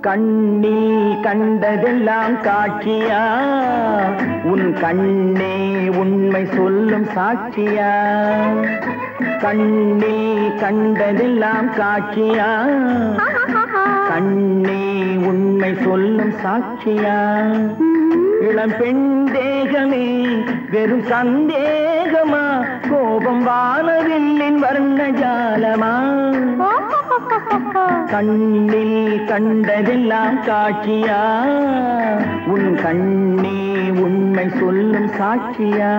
கண்ணில் கண்டதெல்லாம் காட்சியா உன் கண்ணே உண்மை சொல்லும் சாட்சியா கண்ணில் கண்டதெல்லாம் காட்சியா கண்ணே உண்மை சொல்லும் சாட்சியா இளம் பெண் தேகமே வெறும் சந்தேகமா கோபம் வானவில்லின் வர்ண ஜாலமா கண்ணில் கண்டதெல்லாம் காட்சியா உன் கண்ணே உண்மை சொல்லும் சாட்சியா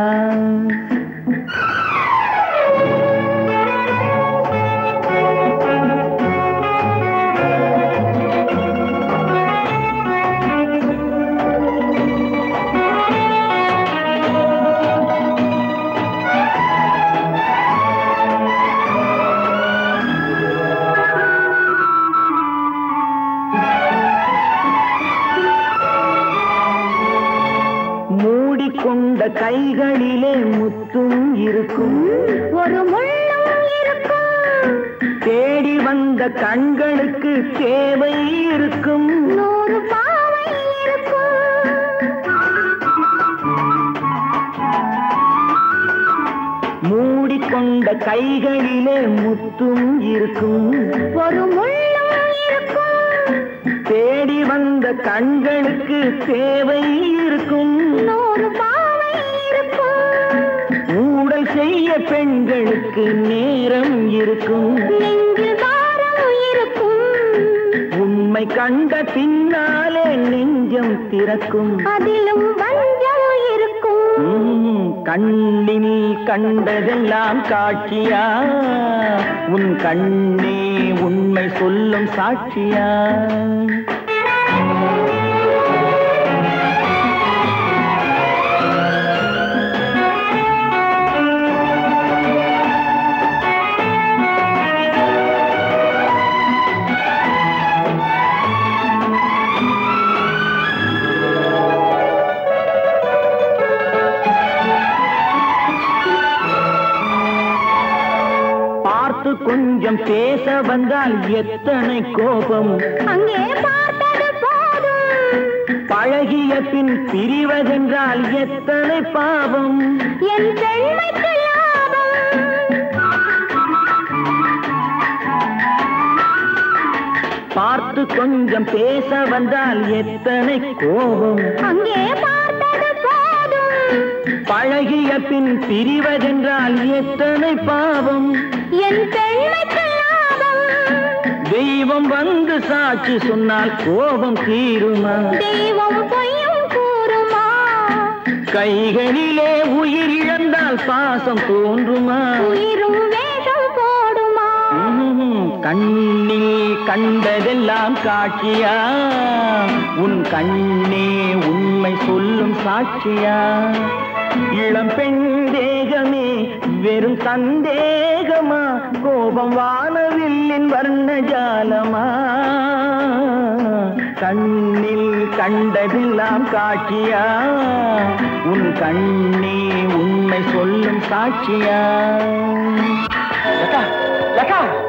மூடிக்கொண்ட கைகளிலே முத்தும் இருக்கும் ஒரு முள்ளும் இருக்கும் தேடி வந்த கண்களுக்கு தேவை இருக்கும் நூறு பாவை இருக்கும் மூடிக்கொண்ட கைகளிலே முத்தும் இருக்கும் ஒரு முள்ளும் இருக்கும் தேடி வந்த கண்களுக்கு தேவை இருக்கும் நூறு பாவை இருக்கும் ஊடல் செய்ய பெண்களுக்கு நேரம் இருக்கும் நெஞ்சில் பாரம் இருக்கும் உண்மை கண்ட பின்னாலே நெஞ்சம் திறக்கும் அதிலும் வஞ்சம் இருக்கும் உம், கண்ணில் கண்டதெல்லாம் காட்சியா உன் கண்ணே உண்மை சொல்லும் சாட்சியா பார்த்து கொஞ்சம் பேச வந்தால் எத்தனை கோபம் அங்கே பார்த்தது போதும் பழகிய பின் பிரிவதென்றால் எத்தனை பாவம் என் பெண்மைக்கு லாபம் பார்த்து கொஞ்சம் பேச வந்தால் எத்தனை கோபம் அங்கே பார்த்தது போதும் பழகிய பின் பிரிவதென்றால் எத்தனை பாவம் என் பெண்மைக்கு லாபம் தெய்வம் வந்து சாட்சி சொன்னால் கோபம் தீருமா தெய்வம் பொய்யும் கூறுமா கைகளிலே உயிர் இழந்தால் பாசம் தோன்றுமா உயிரும் வேஷம் போடுமா உம், கண்ணில் கண்டதெல்லாம் காட்சியா உன் கண்ணே உண்மை சொல்லும் சாட்சியா இளம் பெண் தேகமே வெறும் சந்தேகமா கோபம் வானவில்லின் வர்ண ஜாலமா கண்ணில் கண்டதெல்லாம் காட்சியா உன் கண்ணே உண்மை சொல்லும் சாட்சியா லதா லதா